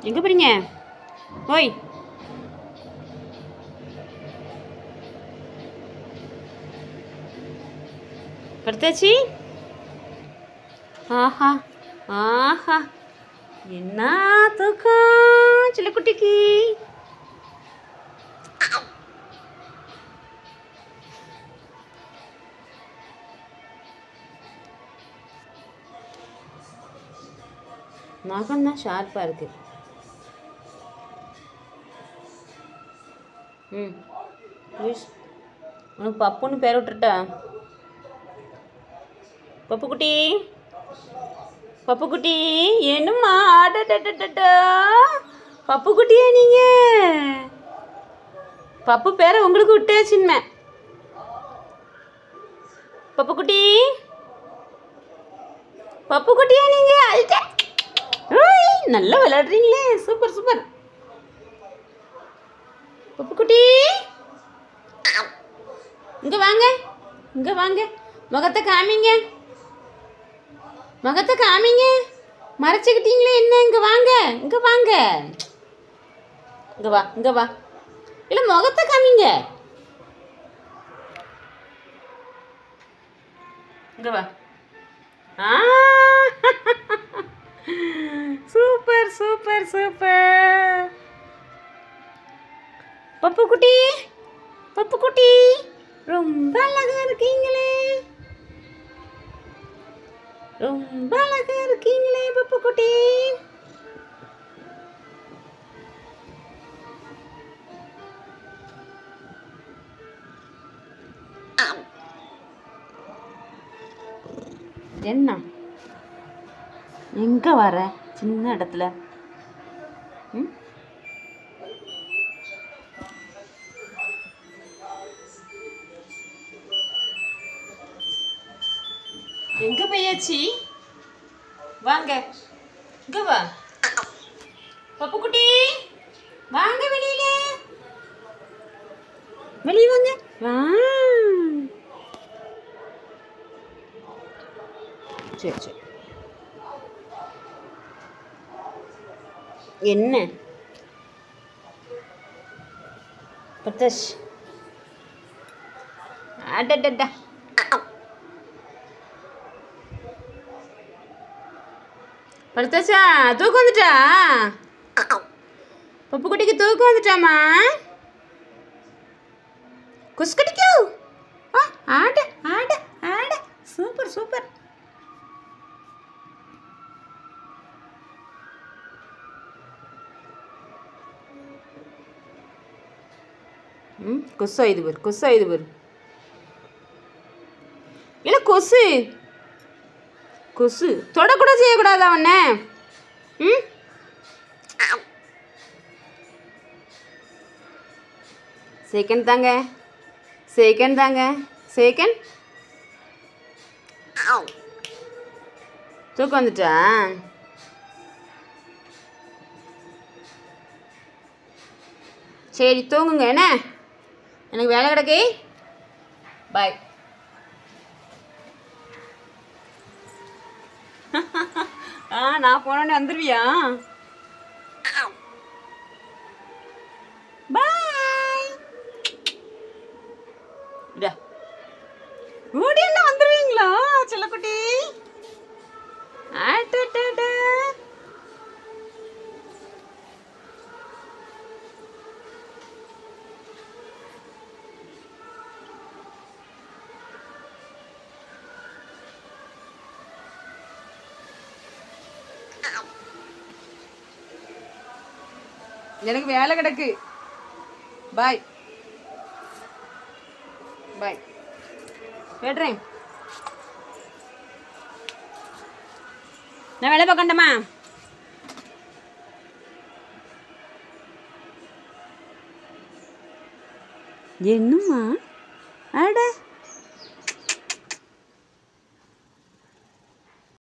எங்கே போறீங்க ஓய் படுத்தாச்சு ஆஹா ஆஹா என்ன தூக்கம் சில்லக்குட்டிக்கு நகம் தான் ஷார்ப்பாக இருக்கு ம் லூயிஸ் உனக்கு பப்புன்னு பேர் விட்டுட்டா பப்பு குட்டி பப்பு குட்டி என்னம்மா ஆடடடடடா பப்பு குட்டியா நீங்க பப்பு பேரை உங்களுக்கு விட்டாச்சுன்னு பப்பு குட்டி பப்பு குட்டியா நீங்க அழுட்ட ஓய், நல்லா விளையாடுறீங்களே சூப்பர் சூப்பர் பப்பு குட்டி இங்க வாங்க இங்க வாங்க முகத்தை காமிங்க முகத்தை காமிங்க மறைச்சிக்கிட்டீங்களே என்ன இங்க வாங்க இங்க வாங்க இங்க வா இங்க வா இல்ல முகத்தை காமிங்க இங்க வா ஆ சூப்பர் சூப்பர் சூப்பர் பப்பு குட்டி பப்பு குட்டி ரொம்ப அழகா இருக்கீங்களே ரொம்ப அழகா இருக்கீங்களே பப்பு குட்டி என்ன எங்க வர சின்ன இடத்துல ம் எங்க போயாச்சு வாங்க இங்க வா பப்பு குட்டி வாங்க வெளியில வெளியே வாங்க வா சரி சரி என்ன பிரதேஷ் அடடடா படுத்தாச்சா தூக்கம் வந்துட்டா பப்பு குட்டிக்கு தூக்கம் வந்துட்டாமா குஸ்கடிக்கு ஆ ஆட ஆட ஆட சூப்பர் சூப்பர் ம் கொசு ஐது பேர் கொசு ஐது பேர் இல்லை கொசு கொசு தொடக்கூட செய்யக்கூடாது அவனை ம் செகண்ட் தாங்க செகண்ட் தாங்க செகண்ட் தூக்கம் வந்துட்டா சரி தூங்குங்க என்ன எனக்கு வேலை கிடக்கு பாய் ஆ நான் போனோடனே வந்துடுவியா பாய் இதா ஓடி என்ன வந்துடுவீங்களா செல்லக்குட்டி ஆட்டா எனக்கு வேலை கிடக்கு பாய் பாய் போய்ட்றேன் நான் வேலை பார்க்கண்டமா என்னம்மா அட